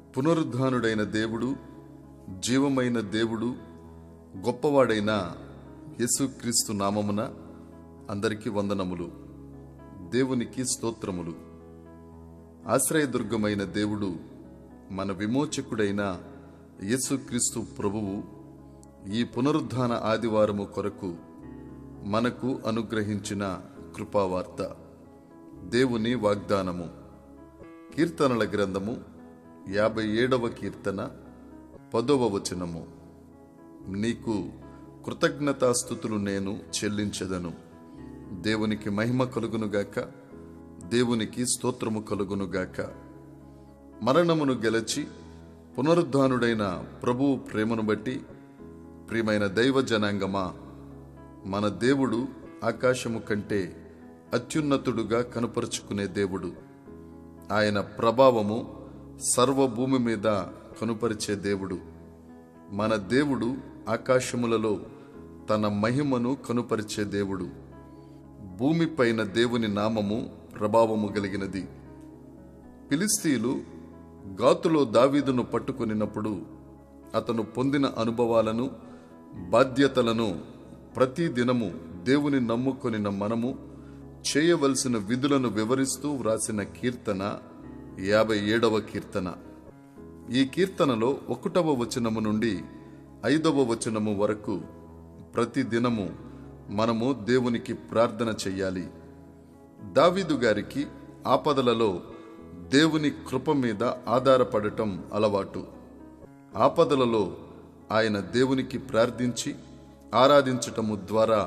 పునరుద్ధానుడైన దేవుడు జీవమైన దేవుడు గొప్పవాడైన యేసుక్రీస్తు నామమున అందరికీ వందనములు దేవునికి స్తోత్రములు ఆశ్రయదుర్గమైన దేవుడు మన విమోచకుడైన యేసుక్రీస్తు ప్రభువు ఈ పునరుద్ధాన ఆదివారము కొరకు మనకు అనుగ్రహించిన కృపావార్త దేవుని వాగ్దానము కీర్తనల గ్రంథము యాభై ఏడవ కీర్తన పదవ వచనము నీకు కృతజ్ఞతాస్థుతులు నేను చెల్లించదను దేవునికి మహిమ కలుగునుగాక దేవునికి స్తోత్రము కలుగునుగాక మరణమును గెలచి పునరుద్ధానుడైన ప్రభువు ప్రేమను బట్టి ప్రియమైన దైవ జనాంగమా మన దేవుడు ఆకాశము కంటే అత్యున్నతుడుగా కనుపరుచుకునే దేవుడు ఆయన ప్రభావము సర్వభూమి మీద కనుపరిచే దేవుడు మన దేవుడు ఆకాశములలో తన మహిమను కనుపరిచే దేవుడు భూమిపైన దేవుని నామము ప్రభావము కలిగినది ఫిలిస్తీయులు గాతులో దావీదును పట్టుకొనినప్పుడు అతను పొందిన అనుభవాలను బాధ్యతలను ప్రతి దినము దేవుని నమ్ముకొనిన మనము చేయవలసిన విధులను వివరిస్తూ వ్రాసిన కీర్తన యాభై ఏడవ కీర్తన ఈ కీర్తనలో ఒకటవ వచనము నుండి ఐదవ వచనము వరకు ప్రతి దినము మనము దేవునికి ప్రార్థన చెయ్యాలి దావీదు గారికి ఆపదలలో దేవుని కృప మీద ఆధారపడటం అలవాటు ఆపదలలో ఆయన దేవునికి ప్రార్థించి ఆరాధించటము ద్వారా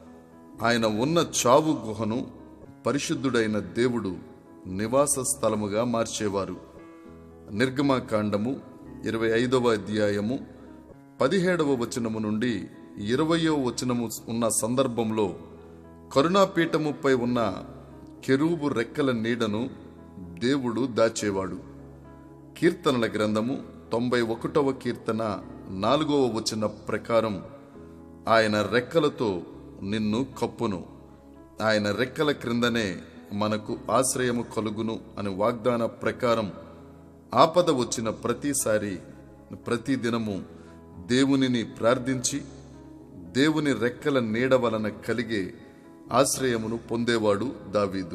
ఆయన ఉన్న చావు గుహను పరిశుద్ధుడైన దేవుడు నివాస స్థలముగా మార్చేవారు నిర్గమాకాండము ఇరవై ఐదవ అధ్యాయము పదిహేడవ వచనము నుండి ఇరవయో వచనము ఉన్న సందర్భంలో కరుణాపీఠముపై ఉన్న కెరూబు రెక్కల నీడను దేవుడు దాచేవాడు కీర్తనల గ్రంథము తొంభై ఒకటవ కీర్తన నాలుగవ వచన ప్రకారం ఆయన రెక్కలతో నిన్ను కప్పును ఆయన రెక్కల క్రిందనే మనకు ఆశ్రయము కలుగును అని వాగ్దాన ప్రకారం ఆపద వచ్చిన ప్రతిసారి ప్రతి దినము దేవునిని ప్రార్థించి దేవుని రెక్కల నీడ వలన కలిగే ఆశ్రయమును పొందేవాడు దావీదు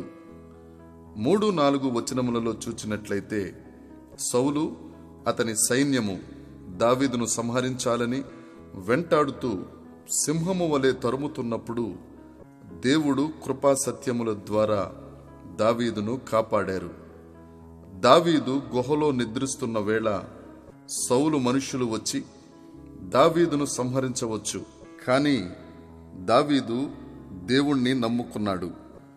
మూడు నాలుగు వచనములలో చూచినట్లయితే సౌలు అతని సైన్యము దావీదును సంహరించాలని వెంటాడుతూ సింహము వలె తరుముతున్నప్పుడు దేవుడు కృపా సత్యముల ద్వారా దావీదును కాపాడారు దావీదు గుహలో నిద్రిస్తున్న వేళ సౌలు మనుష్యులు వచ్చి దావీదును సంహరించవచ్చు కానీ దావీదు దేవుణ్ణి నమ్ముకున్నాడు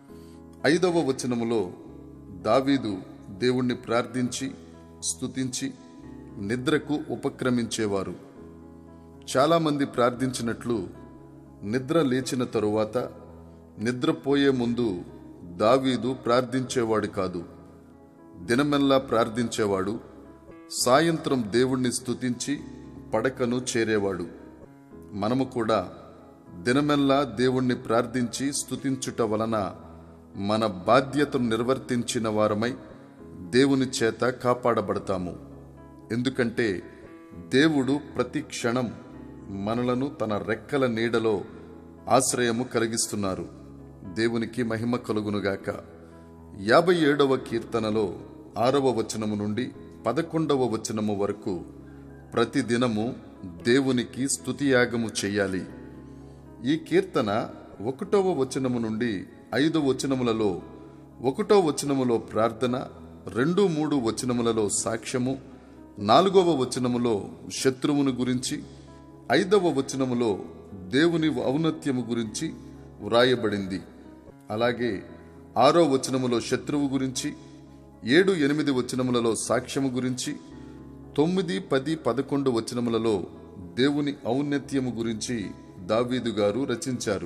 ఐదవ వచనములో దావీదు దేవుణ్ణి ప్రార్థించి స్తుతించి నిద్రకు ఉపక్రమించేవారు చాలామంది ప్రార్థించినట్లు నిద్ర లేచిన తరువాత నిద్రపోయే ముందు దావీదు ప్రార్థించేవాడు కాదు దినమెల్లా ప్రార్థించేవాడు సాయంత్రం దేవుణ్ణి స్తుతించి పడకను చేరేవాడు మనము కూడా దినమెల్లా దేవుణ్ణి ప్రార్థించి స్తుతించుట వలన మన బాధ్యతను నిర్వర్తించిన వారమై దేవుని చేత కాపాడబడతాము ఎందుకంటే దేవుడు ప్రతి క్షణం మనలను తన రెక్కల నీడలో ఆశ్రయము కలిగిస్తున్నారు దేవునికి మహిమ కలుగునుగాక యాభై ఏడవ కీర్తనలో ఆరవ వచనము నుండి పదకొండవ వచనము వరకు ప్రతి దినము దేవునికి స్తుతియాగము చేయాలి ఈ కీర్తన ఒకటవ వచనము నుండి ఐదు వచనములలో ఒకటో వచనములో ప్రార్థన రెండు మూడు వచనములలో సాక్ష్యము నాలుగవ వచనములో శత్రువును గురించి ఐదవ వచనములో దేవుని ఔన్నత్యము గురించి వ్రాయబడింది అలాగే ఆరో వచనములో శత్రువు గురించి ఏడు ఎనిమిది వచనములలో సాక్ష్యము గురించి తొమ్మిది పది పదకొండు వచనములలో దేవుని ఔన్నత్యము గురించి దావీదు గారు రచించారు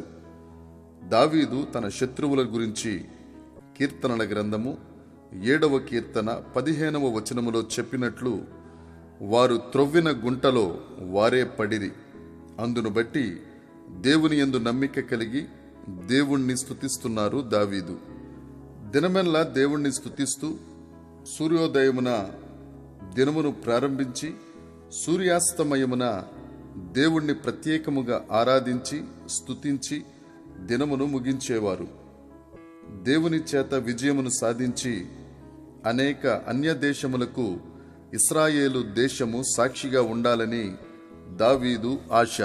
దావీదు తన శత్రువుల గురించి కీర్తనల గ్రంథము ఏడవ కీర్తన పదిహేనవ వచనములో చెప్పినట్లు వారు త్రొవ్విన గుంటలో వారే పడిరి అందును బట్టి దేవుని యందు నమ్మిక కలిగి దేవుణ్ణి స్తుతిస్తున్నారు దావీదు దినమెల్లా దేవుణ్ణి స్తుతిస్తూ సూర్యోదయమున దినమును ప్రారంభించి సూర్యాస్తమయమున దేవుణ్ణి ప్రత్యేకముగా ఆరాధించి స్తుతించి దినమును ముగించేవారు దేవుని చేత విజయమును సాధించి అనేక అన్య దేశములకు ఇస్రాయేలు దేశము సాక్షిగా ఉండాలని దావీదు ఆశ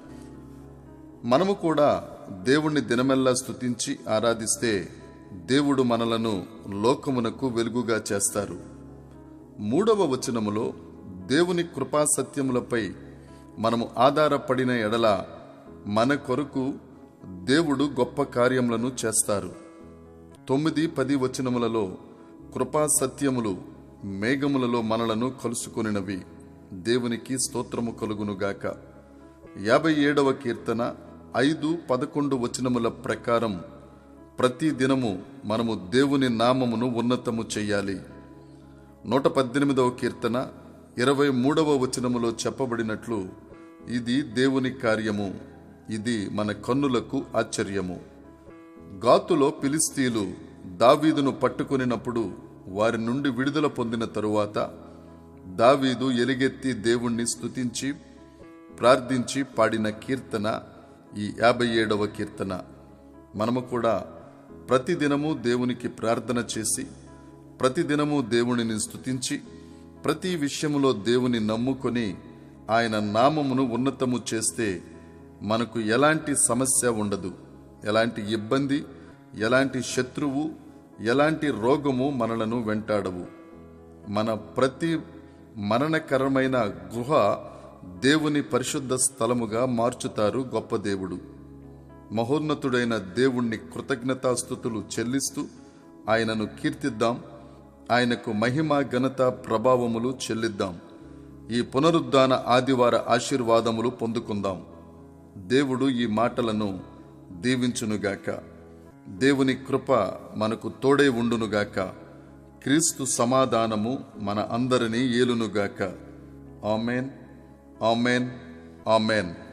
మనము కూడా దేవుణ్ణి దినమెల్లా స్తుతించి ఆరాధిస్తే దేవుడు మనలను లోకమునకు వెలుగుగా చేస్తారు మూడవ వచనములో దేవుని కృపా సత్యములపై మనము ఆధారపడిన ఎడల మన కొరకు దేవుడు గొప్ప కార్యములను చేస్తారు తొమ్మిది పది వచనములలో కృపా సత్యములు మేఘములలో మనలను కలుసుకొనినవి దేవునికి స్తోత్రము కలుగునుగాక యాభై ఏడవ కీర్తన ఐదు పదకొండు వచనముల ప్రకారం ప్రతి దినము మనము దేవుని నామమును ఉన్నతము చెయ్యాలి నూట పద్దెనిమిదవ కీర్తన ఇరవై మూడవ వచనములో చెప్పబడినట్లు ఇది దేవుని కార్యము ఇది మన కన్నులకు ఆశ్చర్యము గాతులో ఫిలిస్తీలు దావీదును పట్టుకొనినప్పుడు వారి నుండి విడుదల పొందిన తరువాత దావీదు ఎలుగెత్తి దేవుణ్ణి స్తుతించి ప్రార్థించి పాడిన కీర్తన ఈ యాభై ఏడవ కీర్తన మనము కూడా ప్రతిదినము దేవునికి ప్రార్థన చేసి ప్రతిదినము దేవునిని స్తుతించి ప్రతి విషయములో దేవుని నమ్ముకొని ఆయన నామమును ఉన్నతము చేస్తే మనకు ఎలాంటి సమస్య ఉండదు ఎలాంటి ఇబ్బంది ఎలాంటి శత్రువు ఎలాంటి రోగము మనలను వెంటాడవు మన ప్రతి మరణకరమైన గుహ దేవుని పరిశుద్ధ స్థలముగా మార్చుతారు గొప్ప దేవుడు మహోన్నతుడైన దేవుణ్ణి కృతజ్ఞతాస్థుతులు చెల్లిస్తూ ఆయనను కీర్తిద్దాం ఆయనకు మహిమ ఘనత ప్రభావములు చెల్లిద్దాం ఈ పునరుద్ధాన ఆదివార ఆశీర్వాదములు పొందుకుందాం దేవుడు ఈ మాటలను దీవించునుగాక దేవుని కృప మనకు తోడై ఉండునుగాక క్రీస్తు సమాధానము మన అందరినీ ఏలునుగాక ఆమెన్ ఆమెన్ ఆమెన్